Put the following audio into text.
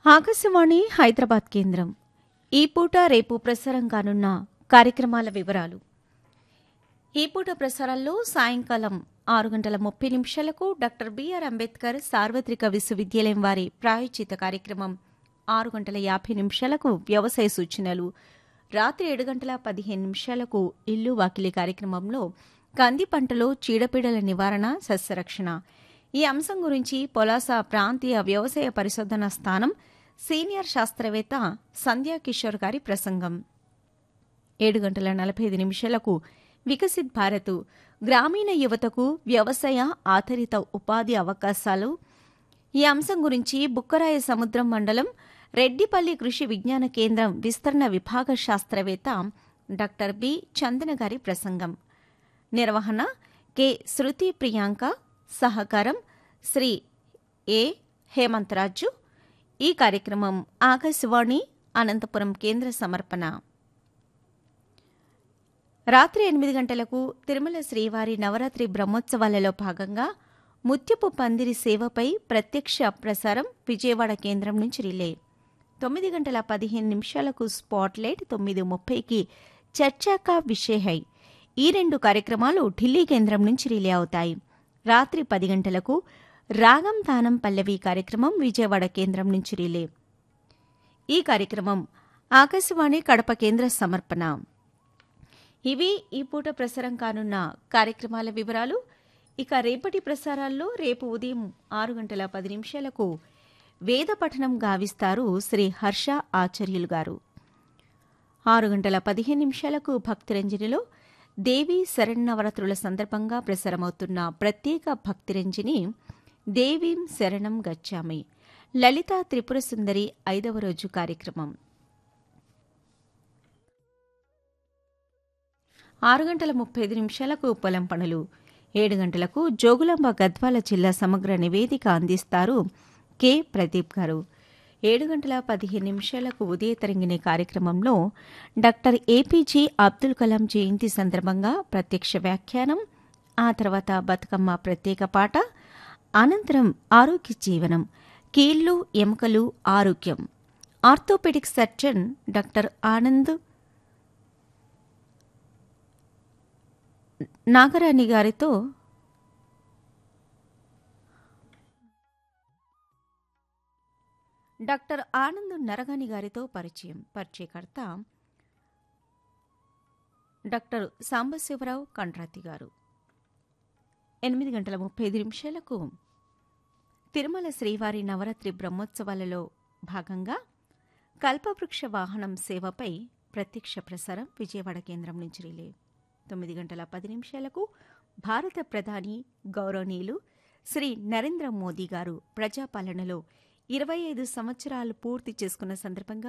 ఆకాశవాణి హైదరాబాద్ కేంద్రం ఈ పూట రేపు ప్రసారం కానున్న కార్యక్రమాల వివరాలు ఈ పూట ప్రసారాల్లో సాయంకాలం ఆరు గంటల ముప్పై నిమిషాలకు డాక్టర్ బిఆర్ అంబేద్కర్ సార్వత్రిక విశ్వవిద్యాలయం వారి ప్రాయోజిత కార్యక్రమం ఆరు గంటల యాభై నిమిషాలకు వ్యవసాయ సూచనలు రాత్రి ఏడు గంటల పదిహేను నిమిషాలకు ఇల్లు వాకిలి కార్యక్రమంలో కంది పంటలో చీడపీడల నివారణ సస్యరక్షణ ఈ అంశం గురించి పొలాస ప్రాంతీయ వ్యవసాయ పరిశోధన స్థానం సీనియర్ శాస్త్రవేత్త సంధ్యా కిషోర్ గారి ప్రసంగం ఏడు గంటల నలభై ఐదు నిమిషాలకు వికసిత్ భారత్ గ్రామీణ యువతకు వ్యవసాయ ఆధారిత ఉపాధి అవకాశాలు ఈ అంశం గురించి బుక్కరాయ సముద్రం మండలం రెడ్డిపల్లి కృషి విజ్ఞాన కేంద్రం విస్తరణ విభాగ శాస్త్రవేత్త డాక్టర్ బి చందన గారి ప్రసంగం నిర్వహణ కె శృతి ప్రియాంక సహకారం శ్రీ ఏ హేమంతరాజు ఈ కార్యక్రమం ఆకాశవాణి అనంతపురం కేంద్ర సమర్పణ రాత్రి ఎనిమిది గంటలకు తిరుమల శ్రీవారి నవరాత్రి బ్రహ్మోత్సవాలలో భాగంగా ముత్యపు పందిరి సేవపై ప్రత్యక్ష ప్రసారం విజయవాడ కేంద్రం నుంచి రిలే తొమ్మిది గంటల పదిహేను నిమిషాలకు స్పాట్లైట్ తొమ్మిది ముప్పైకి చర్చాకా విషయహై ఈ రెండు కార్యక్రమాలు ఢిల్లీ కేంద్రం నుంచి రిలే అవుతాయి రాత్రి పది గంటలకు రాగం తానం పల్లవి కార్యక్రమం విజయవాడ కేంద్రం నుంచి రిలే ఈ కార్యక్రమం ఆకాశవాణి కడప కేంద్ర సమర్పణ ఇవి ఈ పూట ప్రసారం కానున్న కార్యక్రమాల వివరాలు ఇక రేపటి ప్రసారాల్లో రేపు ఉదయం ఆరు గంటల పది నిమిషాలకు వేద పఠనం గావిస్తారు శ్రీ హర్ష ఆచార్యులు గారు ఆరు గంటల పదిహేను నిమిషాలకు భక్తిరంజనిలో దేవీ శరణవరాత్రుల సందర్భంగా ప్రసారమవుతున్న ప్రత్యేక భక్తిరంజని దేవీం శరణం గచ్చామి లలిత త్రిపుర సుందరి ఐదవ రోజు కార్యక్రమం ఆరు గంటల ముప్పై ఐదు నిమిషాలకు పొలం పనులు ఏడు గంటలకు జోగులాంబ గద్వాల జిల్లా సమగ్ర నివేదిక అందిస్తారు కె ప్రదీప్ గారు ఏడు గంటల పదిహేను నిమిషాలకు ఉదయ తరంగిణి కార్యక్రమంలో డాక్టర్ ఏపీజే అబ్దుల్ కలాం జయంతి సందర్భంగా ప్రత్యక్ష వ్యాఖ్యానం ఆ తర్వాత బతుకమ్మ ప్రత్యేక పాట అనంతరం ఆరోగ్య జీవనం కీళ్లు ఎముకలు ఆరోగ్యం orthopaedic surgeon doctor Anand Nagarani గారితో డాక్టర్ ఆనంద్ నరగాని గారితో పరిచయం పరిచయకర్త డాక్టర్ సాంబశివరావు కండ్రాతి గారు ఎనిమిది గంటల ముప్పై ఐదు నిమిషాలకు తిరుమల శ్రీవారి నవరాత్రి బ్రహ్మోత్సవాలలో భాగంగా కల్పవృక్ష వాహనం సేవపై ప్రత్యక్ష ప్రసారం విజయవాడ కేంద్రం నుంచి రిలే తొమ్మిది గంటల పది నిమిషాలకు భారత ప్రధాని గౌరవనీయులు శ్రీ నరేంద్ర మోదీ గారు ప్రజాపాలనలో ఇరవై ఐదు సంవత్సరాలు పూర్తి చేసుకున్న సందర్భంగా